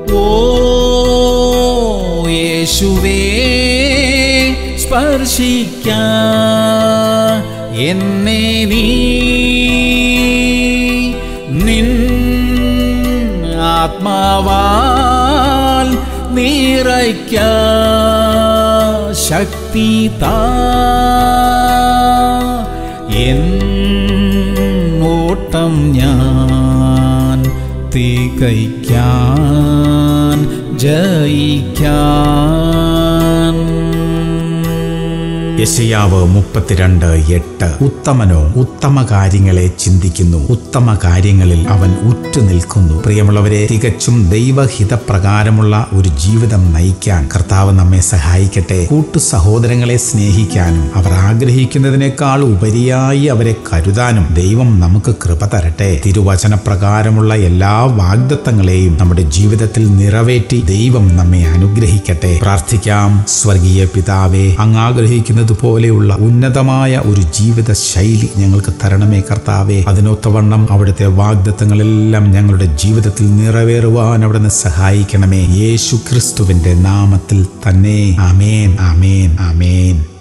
ഓ യേശുവേ സ്പർശിക്ക എന്നെ നീ നിൻ ആത്മാവാൽ നിറയ്ക്ക ശക്തി താ എൻ ഓട്ടം ഞാൻ തികയ്ക്കാൻ ജയിക്കാൻ യശയാവ് മുപ്പത്തിരണ്ട് എട്ട് ഉത്തമനോ ഉത്തമ കാര്യങ്ങളെ ചിന്തിക്കുന്നു ഉത്തമ കാര്യങ്ങളിൽ അവൻ ഉറ്റു നിൽക്കുന്നു പ്രിയമുള്ളവരെ തികച്ചും ദൈവഹിതപ്രകാരമുള്ള ഒരു ജീവിതം നയിക്കാൻ കർത്താവ് നമ്മെ സഹായിക്കട്ടെ കൂട്ടു സഹോദരങ്ങളെ സ്നേഹിക്കാനും അവർ ആഗ്രഹിക്കുന്നതിനേക്കാൾ ഉപരിയായി അവരെ കരുതാനും ദൈവം നമുക്ക് കൃപ തരട്ടെ തിരുവചന പ്രകാരമുള്ള എല്ലാ വാഗ്ദത്തങ്ങളെയും നമ്മുടെ ജീവിതത്തിൽ നിറവേറ്റി ദൈവം നമ്മെ അനുഗ്രഹിക്കട്ടെ പ്രാർത്ഥിക്കാം സ്വർഗീയ പിതാവേ അങ്ങ് ആഗ്രഹിക്കുന്നത് പോലെയുള്ള ഉന്നതമായ ഒരു ജീവിത ശൈലി ഞങ്ങൾക്ക് തരണമേ കർത്താവേ അതിനൊത്തവണ്ണം അവിടുത്തെ വാഗ്ദത്തങ്ങളെല്ലാം ഞങ്ങളുടെ ജീവിതത്തിൽ നിറവേറുവാൻ അവിടുന്ന് സഹായിക്കണമേ യേശു ക്രിസ്തുവിന്റെ നാമത്തിൽ തന്നെ ആമേൻ ആമേൻ ആമേൻ